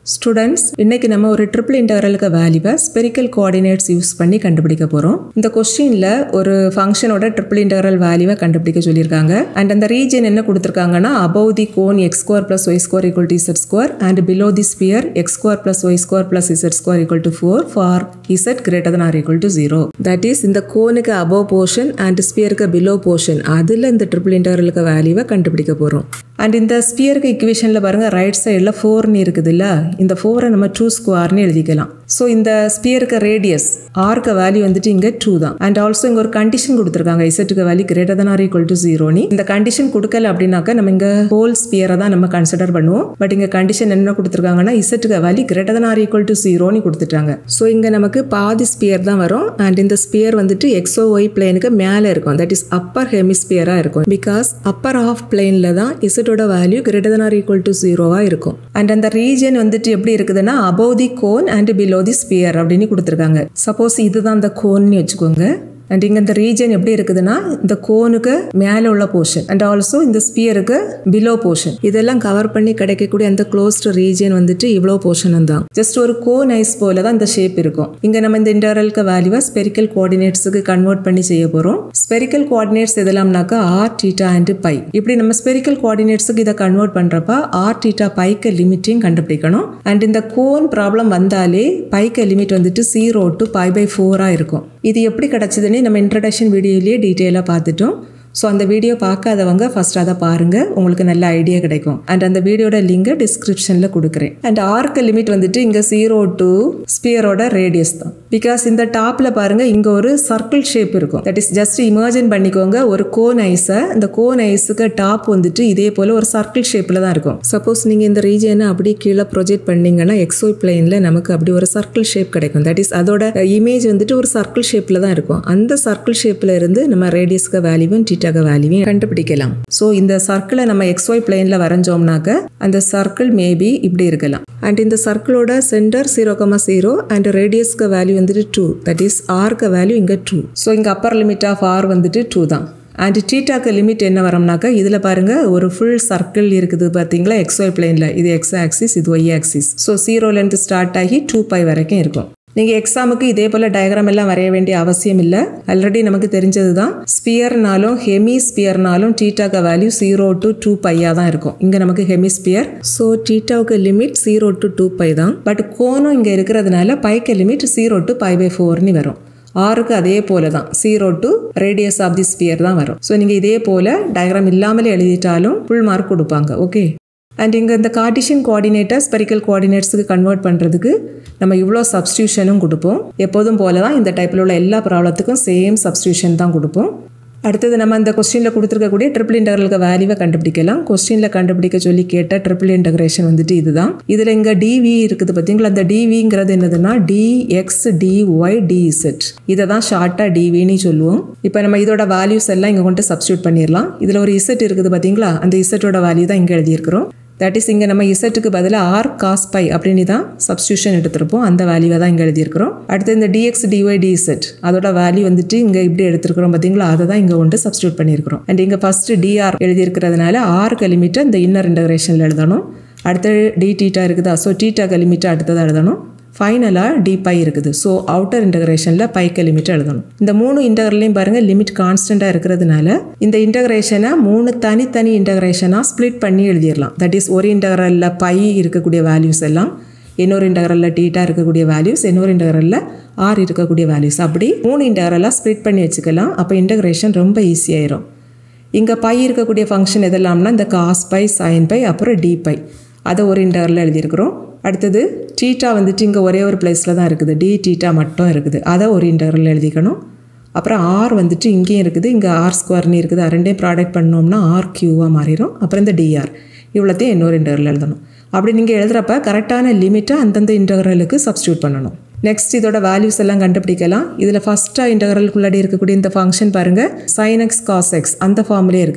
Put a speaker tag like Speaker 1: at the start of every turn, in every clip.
Speaker 1: students இன்னைக்கு நம்ம ஒரு ட்ரிபிள் இன்டகரலுக்கு வேல்யூவை ஸ்பெரிக்கல் கோஆர்டினேட்ஸ் யூஸ் பண்ணி கண்டுபிடிக்க போகிறோம் இந்த கொஸ்டினில் ஒரு ஃபங்க்ஷனோட ட்ரிபிள் இன்டகரல் வேல்யூவை கண்டுபிடிக்க சொல்லியிருக்காங்க அண்ட் அந்த ரீஜன் என்ன கொடுத்துருக்காங்கன்னா above the cone x square plus y square equal to z square and below the sphere x square plus y square plus z square equal to four for z greater than or equal to zero that is இந்த கோனுக்கு above portion and ஸ்பியருக்கு below portion அதில் இந்த triple இன்டகரலுக்கு வேல்யூவை கண்டுபிடிக்க போகிறோம் and இந்த ஸ்பியருக்கு இக்குவேஷனில் பாருங்கள் ரைட் சைடில் ஃபோர்னு இருக்குதுல்ல இந்த ஃபோரை நம்ம டூ ஸ்கொயர்னு எழுதிக்கலாம் ஸோ இந்த ஸ்பியருக்கு ரேடியஸ் ஆர்க்கு வேல்யூ வந்துட்டு இங்கே டூ தான் அண்ட் ஆல்சோ இங்கே ஒரு கண்டிஷன் கொடுத்துருக்காங்க இசட்டுக்கு value greater than or equal to ஜீரோனி இந்த கண்டிஷன் கொடுக்கல அப்படின்னாக்கா நம்ம இங்கே ஹோல் ஸ்பியரை தான் நம்ம கன்சிடர் பண்ணுவோம் பட் இங்கே கண்டிஷன் என்ன கொடுத்துருக்காங்கன்னா இசட்டுக்கு value greater than or equal to ஜீரோன்னு கொடுத்துட்டாங்க ஸோ இங்கே நமக்கு பாதி ஸ்பியர் தான் வரும் அண்ட் இந்த ஸ்பியர் வந்துட்டு எக்ஸோ ஒய் பிளேனுக்கு மேலே இருக்கும் தட் இஸ் அப்பர் ஹெமிஸ்பியராக இருக்கும் பிகாஸ் அப்பர் ஹாஃப் பிளேனில் தான் இசட்டோட value greater than or equal to ஜீரோவாக இருக்கும் அண்ட் அந்த ரீஜன் வந்துட்டு எப்படி இருக்குதுன்னா above the cone and below the sphere அப்படின்னு கொடுத்துருக்காங்க சப்போஸ் இதுதான் அந்த கோன்னு வச்சுக்கோங்க அண்ட் இங்கே இந்த ரீஜன் எப்படி இருக்குதுன்னா இந்த கோனுக்கு மேலே உள்ள போர்ஷன் அண்ட் ஆல்சோ இந்த ஸ்பியருக்கு பிலோ போர்ஷன் இதெல்லாம் கவர் பண்ணி கிடைக்கக்கூடிய அந்த க்ளோஸ்டு ரீஜன் வந்துட்டு இவ்வளோ போர்ஷன் தான் ஜஸ்ட் ஒரு கோன் ஐஸ் போல தான் இந்த ஷேப் இருக்கும் இங்கே நம்ம இந்த இன்டர்வலுக்கு வேல்யூவை ஸ்பெரிக்கல் கோஆர்டினேட்ஸுக்கு கன்வெர்ட் பண்ணி செய்ய போகிறோம் ஸ்பெரிக்கல் கோஆர்டினேட்ஸ் எதெல்லாம்னாக்கா ஆர் டீட்டா அண்ட் பை இப்படி நம்ம ஸ்பெரிக்கல் கோஆர்டினேட்ஸுக்கு இதை கன்வெர்ட் பண்ணுறப்ப ஆர் டீட்டா பைக்கு லிமிட்டையும் கண்டுபிடிக்கணும் அண்ட் இந்த கோன் ப்ராப்ளம் வந்தாலே பைக்கு லிமிட் வந்துட்டு ஜீரோ டு பை பை ஃபோராக இருக்கும் இது எப்படி கிடச்சிதுன்னு நம்ம இன்ட்ரடக்ஷன் வீடியோலேயே டீட்டெயிலாக பார்த்துட்டோம் ஸோ அந்த வீடியோ பார்க்காதவங்க ஃபர்ஸ்ட் அதை பாருங்கள் உங்களுக்கு நல்ல ஐடியா கிடைக்கும் அண்ட் அந்த வீடியோட லிங்கை டிஸ்கிரிப்ஷனில் கொடுக்குறேன் அண்ட் ஆர்க்கு லிமிட் வந்துட்டு இங்கே ஜீரோ டு ஸ்பியரோட ரேடியஸ் தான் பிகாஸ் இந்த டாப்பில் பாருங்கள் இங்கே ஒரு சர்க்கிள் ஷேப் இருக்கும் தட் இஸ் ஜஸ்ட் இமேஜின் பண்ணிக்கோங்க ஒரு கோன் ஐஸை இந்த கோன் ஐஸுக்கு டாப் வந்துட்டு இதே போல் ஒரு சர்க்கிள் ஷேப்பில் தான் இருக்கும் சப்போஸ் நீங்கள் இந்த ரீஜனை அப்படியே கீழே ப்ரொஜெக்ட் பண்ணீங்கன்னா எக்ஸோய் பிளேனில் நமக்கு அப்படி ஒரு சர்க்கிள் ஷேப் கிடைக்கும் தட் இஸ் அதோட இமேஜ் வந்துட்டு ஒரு சர்க்கிள் ஷேப்பில் தான் இருக்கும் அந்த சர்க்கிள் ஷேப்பில் இருந்து நம்ம ரேடியஸ்க்கு வேல்யூவும் டீட்டாக வேல்யூவையும் கண்டுபிடிக்கலாம் ஸோ இந்த சர்க்கிளை நம்ம எக்ஸ்ஒய் பிளேனில் வரைஞ்சோம்னாக்க அந்த சர்க்கிள் மேபி இப்படி இருக்கலாம் அண்ட் இந்த சர்க்கிளோட centre zero comma zero and ரேடியஸ்க்கு வேல்யூ வந்துட்டு டூ தட் இஸ் ஆர்க்கு வேல்யூ இங்கே டூ ஸோ இங்கே அப்பர் லிமிட் ஆஃப் ஆர் வந்துட்டு டூ தான் அண்ட் டீட்டாக்கு லிமிட் என்ன வரும்னாக்கா இதில் பாருங்கள் ஒரு ஃபுல் சர்க்கிள் இருக்குது பார்த்தீங்களா எக்ஸ்ஒய் பிளேனில் இது எக்ஸ் ஆக்சிஸ் இது ஒய் ஆக்சிஸ் ஸோ ஜீரோலேருந்து ஸ்டார்ட் ஆகி டூ பை வரைக்கும் இருக்கும் நீங்கள் எக்ஸாமுக்கு இதே போல் டயக்ராம் எல்லாம் வரைய வேண்டிய அவசியம் இல்லை ஆல்ரெடி நமக்கு தெரிஞ்சது தான் ஸ்பியர்னாலும் ஹெமி ஸ்பியர்னாலும் டீட்டாக்க வேல்யூ ஜீரோ டு டூ பையாக தான் இருக்கும் இங்கே நமக்கு ஹெமி ஸ்பியர் ஸோ டீட்டாவுக்கு limit zero to two pi தான் பட் கோனும் இங்கே இருக்கிறதுனால பைக்கு limit zero to pi by ஃபோர்னு வரும் ஆறுக்கு அதே போல தான் zero to radius of the sphere தான் வரும் ஸோ நீங்கள் இதே போல் டயக்ராம் இல்லாமலே எழுதிட்டாலும் ஃபுல் மார்க் கொடுப்பாங்க ஓகே அண்ட் இங்கே இந்த கார்டிஷன் கோஆர்டினேட்டர் ஸ்பெரிக்கல் கோஆர்டினேட்ஸுக்கு கன்வெர்ட் பண்ணுறதுக்கு நம்ம இவ்வளோ சப்ஸ்டியூஷனும் கொடுப்போம் எப்போதும் போல தான் இந்த டைப்பில் உள்ள எல்லா ப்ராப்ளத்துக்கும் சேம் சப்ஸ்டியூஷன் தான் கொடுப்போம் அடுத்தது நம்ம இந்த கொஸ்டினில் கொடுத்துருக்கக்கூடிய ட்ரிபிள் இன்டகரலுக்கு வேல்யூவை கண்டுபிடிக்கலாம் கொஸ்டினில் கண்டுபிடிக்க சொல்லி கேட்ட ட்ரிபிள் இன்டகிரேஷன் வந்துட்டு இதுதான் இதில் இங்கே டிவி இருக்குது பார்த்தீங்களா அந்த டிவிங்கிறது என்னதுன்னா டிஎக்ஸ் டிஒய் டிஇசெட் இதை தான் ஷார்ட்டாக டிவின்னு சொல்லுவோம் இப்போ நம்ம இதோட வேல்யூஸ் எல்லாம் இங்கே கொண்டு சப்ஸ்டியூட் பண்ணிடலாம் இதில் ஒரு இசட் இருக்குது பார்த்தீங்களா அந்த இசட்டோட வேல்யூ தான் இங்கே எழுதியிருக்கிறோம் தட் இஸ் இங்கே நம்ம இசட்டுக்கு பதிலாக ஆர் காஸ் பை அப்படின்னு தான் சப்ஸ்டியூஷன் எடுத்திருப்போம் அந்த வேல்யூவை தான் இங்கே எழுதியிருக்கிறோம் அடுத்து இந்த டிஎக்ஸ் டிஒய் டிசெட் அதோட வேல்யூ வந்துட்டு இங்கே இப்படி எடுத்திருக்கிறோம் பார்த்தீங்களா அதை தான் இங்கே கொண்டு சப்ஸ்டியூட் பண்ணியிருக்கிறோம் அண்ட் இங்கே ஃபஸ்ட்டு டிஆர் எழுதியிருக்கிறதுனால ஆருக்கு லிமிட்டை இந்த இன்னர் இன்டகிரேஷனில் எழுதணும் அடுத்து டி டீட்டா இருக்குதா ஸோ டீட்டாக்கு லிமிட்டை அடுத்ததாக எழுதணும் ஃபைனலாக டி பை இருக்குது ஸோ அவுட்டர் இன்டகிரேஷனில் பைக்கு லிமிட் எழுதணும் இந்த மூணு இன்டகர்லையும் பாருங்கள் லிமிட் கான்ஸ்டண்ட்டாக இருக்கிறதுனால இந்த இன்டகிரேஷனை மூணு தனித்தனி இன்டகிரேஷனாக ஸ்ப்ளிட் பண்ணி எழுதிடலாம் தட் இஸ் ஒரு இன்டகரலில் பை இருக்கக்கூடிய வேல்யூஸ் எல்லாம் இன்னொரு இன்டகரலில் டீட்டா இருக்கக்கூடிய வேல்யூஸ் இன்னொரு இன்டகரலில் ஆர் இருக்கக்கூடிய வேல்யூஸ் அப்படி மூணு இன்டகரலாக ஸ்ப்ளிட் பண்ணி வச்சுக்கலாம் அப்போ இன்டகிரேஷன் ரொம்ப ஈஸியாயிரும் இங்கே பை இருக்கக்கூடிய ஃபங்க்ஷன் எதெல்லாம்னா இந்த காஸ் பை சைன் பை அப்புறம் டி பை அதை ஒரு இன்டகரில் எழுதியிருக்கிறோம் அடுத்தது டீட்டா வந்துட்டு இங்கே ஒரே ஒரு பிளேஸில் தான் இருக்குது டி டீட்டா மட்டும் இருக்குது அதை ஒரு இன்டகரில் எழுதிக்கணும் அப்புறம் ஆர் வந்துட்டு இங்கேயும் இருக்குது இங்கே ஆர் ஸ்கொயர்னு இருக்குது ரெண்டையும் ப்ராடக்ட் பண்ணோம்னா ஆர் கியூவாக மாறிடும் அப்புறம் இந்த டிஆர் இவ்வளோத்தையும் இன்னொரு இன்டகரில் எழுதணும் அப்படி நீங்கள் எழுதுகிறப்ப கரெக்டான லிமிட்டை அந்தந்த இன்டகரலுக்கு சப்ஸ்டியூட் பண்ணணும் நெக்ஸ்ட் இதோட வேல்யூஸ் எல்லாம் கண்டுபிடிக்கலாம் இதில் ஃபஸ்ட்டாக இன்டகரலுக்குள்ளாடி இருக்கக்கூடிய இந்த ஃபங்க்ஷன் பாருங்கள் சைன் எக்ஸ் காஸ் எக்ஸ் அந்த ஃபார்ம்லேயே இருக்குது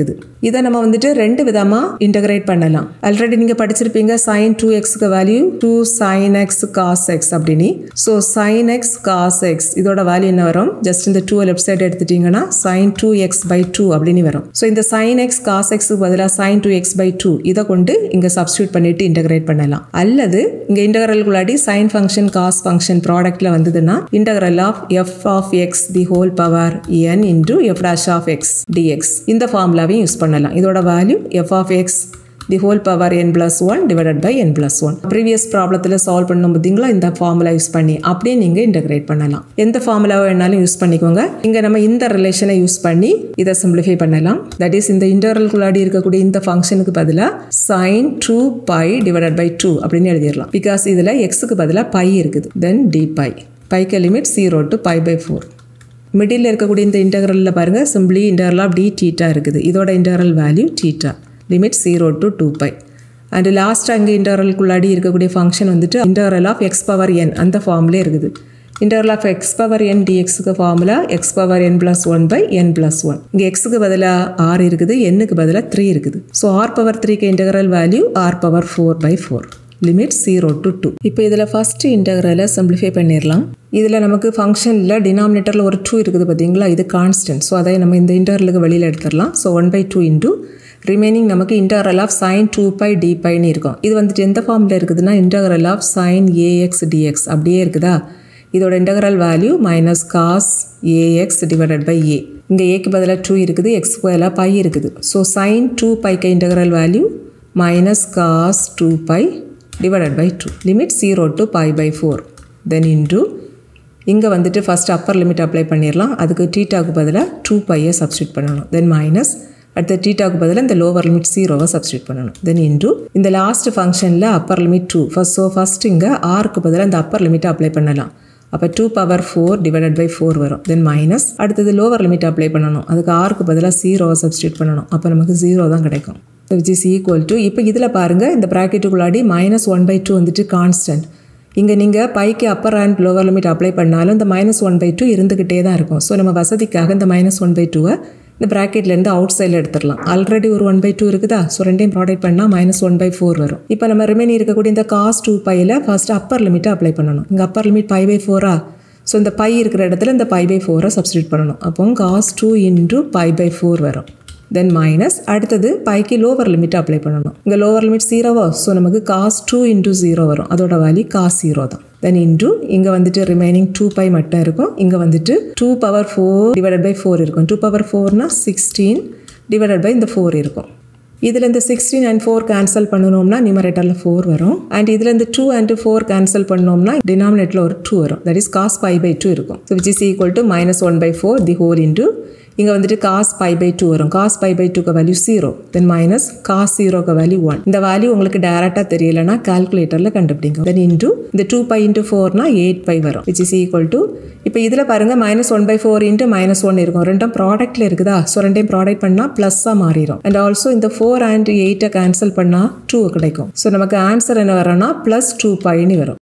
Speaker 1: இதை நம்ம வந்துட்டு ரெண்டு விதமாக இன்டகிரேட் பண்ணலாம் ஆல்ரெடி நீங்கள் படிச்சிருப்பீங்க சைன் டூ எக்ஸுக்கு value two sine x cos x அப்படின்னு so sine x cos x இதோட வேல்யூ என்ன வரும் ஜஸ்ட் இந்த டூ லெஃப்ட் சைடு எடுத்துட்டீங்கன்னா sine two x by two அப்படின்னு வரும் ஸோ இந்த சைன் எக்ஸ் காஸ் எக்ஸுக்கு பதிலாக sine two x by two இதை கொண்டு இங்கே சப்ஸ்டியூட் பண்ணிட்டு இன்டகிரேட் பண்ணலாம் அல்லது இங்கே இன்டகரலுக்குள்ளாடி சைன் ஃபங்க்ஷன் காஸ் ஃபங்க்ஷன் ப்ராடக்ட்ல வந்ததுன்னா integral of f of x the whole power n into f dash of x dx இந்த ஃபார்முலாவையும் யூஸ் பண்ணலாம் இதோட value f of x the whole power n plus one divided by n plus one previous ப்ராப்ளத்தில் solve பண்ணும் பார்த்தீங்களா இந்த formula use பண்ணி அப்படியே நீங்கள் இன்டகிரேட் பண்ணலாம் எந்த ஃபார்முலாவை வேணாலும் யூஸ் பண்ணிக்கோங்க இங்கே நம்ம இந்த ரிலேஷனை யூஸ் பண்ணி இதை சிம்பிளிஃபை பண்ணலாம் தட் இஸ் இந்த இன்டர்வல்குள்ளாடி இருக்கக்கூடிய இந்த ஃபங்க்ஷனுக்கு பதிலாக sine two phi divided by two அப்படின்னு எழுதிடலாம் பிகாஸ் இதில் எக்ஸுக்கு பதிலாக பை இருக்குது தென் டி பை பைக்கு limit zero to pi by four middle இருக்கக்கூடிய இந்த இன்டகரலில் பாருங்கள் simply integral of d theta இருக்குது இதோட integral value theta limit zero to two pi and லாஸ்ட்டாக இங்கே இன்டர்வல்குள்ளாடி இருக்கக்கூடிய ஃபங்க்ஷன் வந்துட்டு interval of x power n அந்த ஃபார்ம்லேயே இருக்குது interval of x power n டிஎக்ஸுக்கு formula X power n plus one by n plus one இங்கே எக்ஸுக்கு பதிலாக ஆர் இருக்குது என்னுக்கு பதிலாக த்ரீ இருக்குது ஸோ ஆர் பவர் த்ரீக்கு integral value r power four by four limit zero to two இப்போ இதில் ஃபஸ்ட்டு இன்டகரலை சிம்பிளிஃபை பண்ணிடலாம் இதில் நமக்கு ஃபங்க்ஷனில் டினாமினேட்டரில் ஒரு டூ இருக்குது பார்த்தீங்களா இது கான்ஸ்டன்ட் ஸோ அதை நம்ம இந்த இன்டர்வலுக்கு வெளியில் எடுத்துடலாம் so one by two into remaining நமக்கு integral of sine two phi d பைன்னு இருக்கும் இது வந்துட்டு எந்த ஃபார்மில் இருக்குதுன்னா integral of sine a x dx அப்படியே இருக்குதா இதோட integral value minus cos ax divided by a இங்கே ஏக்கு பதிலாக டூ இருக்குது எக்ஸ் பதிலாக பை இருக்குது ஸோ சைன் டூ பைக்கு integral value minus cos two phi divided by two limit zero to pi by four then into இங்கே வந்துட்டு first upper limit apply பண்ணிடலாம் அதுக்கு டீட்டாவுக்கு பதிலாக டூ பையை சப்ஸ்டியூட் பண்ணணும் தென் மைனஸ் அடுத்த டீட்டாவுக்கு பதிலாக இந்த லோவர் லிமிட் ஜீரோவை சப்ஸ்டியூட் பண்ணணும் தென் இன்டூ இந்த லாஸ்ட் ஃபங்க்ஷனில் upper limit two first so first இங்கே ஆருக்கு பதிலாக இந்த அப்பர் லிமிட்டை அப்ளை பண்ணலாம் அப்போ two power four divided by four வரும் தென் மைனஸ் அடுத்தது லோவர் லிமிட் அப்ளை பண்ணணும் அதுக்கு ஆருக்கு பதிலாக ஜீரோவை சப்ஸ்டியூட் பண்ணணும் அப்போ நமக்கு ஜீரோ தான் கிடைக்கும் விச் இஸ் ஈக்குவல் டு இப்போ இதில் பாருங்கள் இந்த ப்ராக்கெட்டுக்குள்ளாடி மைனஸ் ஒன் பை டூ வந்துட்டு கான்ஸ்டன்ட் இங்கே நீங்கள் பைக்கு upper and lower limit apply பண்ணாலும் இந்த மைனஸ் ஒன் பை டூ இருந்துக்கிட்டே தான் இருக்கும் ஸோ நம்ம வசதிக்காக இந்த மைனஸ் ஒன் பை டூவை இந்த ப்ராக்கெட்லேருந்து அவுட் சைடில் எடுத்துடலாம் ஆல்ரெடி ஒரு ஒன் பை டூ இருக்குதா ஸோ ரெண்டையும் ப்ராடக்ட் பண்ணால் மைனஸ் ஒன் பை ஃபோர் வரும் இப்போ நம்ம ரிமைனிங் இருக்கக்கூடிய இந்த காஸ் டூ பையில் ஃபஸ்ட்டு அப்பர் லிமிட்டை அப்ளை பண்ணணும் இங்கே அப்பர் லிமிட் பை பை ஃபோரா ஸோ இந்த பை இருக்கிற இடத்துல இந்த பை பை ஃபோரை சப்ஸ்டியூட் பண்ணணும் அப்போ cos two into pi by four வரும் தென் மைனஸ் அடுத்தது பைக்கு லோவர் லிமிட் அப்ளை பண்ணணும் இங்கே லோவர் லிமிட் ஜீரோவோ ஸோ நமக்கு காஸ் டூ இன்டூ ஜீரோ வரும் அதோட வேல்யூ காஸ் ஜீரோ தான் தென் இன்டூ இங்கே வந்துட்டு ரிமைனிங் டூ பை மட்டும் இருக்கும் இங்கே வந்துட்டு two power four divided by four இருக்கும் டூ பவர் ஃபோர்னா சிக்ஸ்டீன் டிவைடட் பை இந்த ஃபோர் இருக்கும் இதில் இந்த சிக்ஸ்டீன் அண்ட் ஃபோர் கேன்சல் பண்ணணும்னா நியூமரேட்டரில் ஃபோர் வரும் அண்ட் இதில் இந்த டூ அண்ட் ஃபோர் கேன்சல் பண்ணோம்னா டினாமினேட்டில் ஒரு டூ வரும் that is cos pi by two இருக்கும் so which is equal to minus one by four the whole into இங்கே வந்துட்டு காஸ் பை பை டூ வரும் காஸ் பை பை டூக்கு value zero then minus cos ஜீரோக்கு value one இந்த value உங்களுக்கு டேரெக்டாக தெரியலனா கால்குலேட்டரில் கண்டுபிடிங்க தென் இன்டூ இந்த டூ பை இன்டூ ஃபோர்னா எயிட் பை வரும் விச் இஸ் ஈக்குவல் டு இப்போ இதில் பாருங்கள் minus one by four into minus one இருக்கும் ரெண்டும் ப்ராடக்ட்டில் இருக்குதா ஸோ ரெண்டையும் ப்ராடக்ட் பண்ணால் ப்ளஸ்ஸாக மாறிடும் அண்ட் ஆல்சோ இந்த ஃபோர் அண்ட் எயிட்டை கேன்சல் பண்ணால் டூ கிடைக்கும் ஸோ நமக்கு ஆன்சர் என்ன வரும்னா ப்ளஸ் டூ பைன்னு வரும்